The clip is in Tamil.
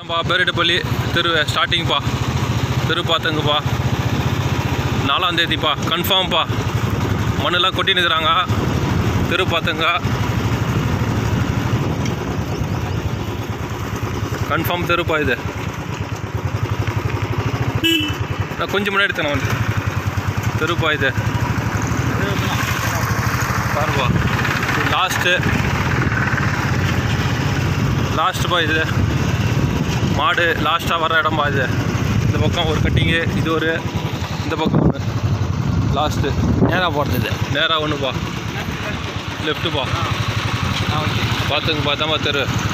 பா பேரிட்டப்பள்ளி தெரு ஸ்டார்டிங்ப்பா தெரு பார்த்துங்கப்பா நாலாம் தேதிப்பா கன்ஃபார்ம்ப்பா மண்ணெல்லாம் கொட்டி நிற்கிறாங்க தெரு பார்த்துங்க கன்ஃபார்ம் தெருப்பா இது நான் கொஞ்சம் முன்னாடி தானே வந்து தெருப்பா இது பாருப்பா லாஸ்ட்டு லாஸ்ட்டுப்பா இது மாடு லாஸ்ட்டாக வர இடம்பா இது இந்த பக்கம் ஒரு கட்டிங்கு இது ஒரு இந்த பக்கம் ஒன்று லாஸ்ட்டு நேராக போகிறது இது நேராக ஒன்றுப்பா லெஃப்ட்டுப்பா பார்த்துங்க பார்த்தாமா தெரு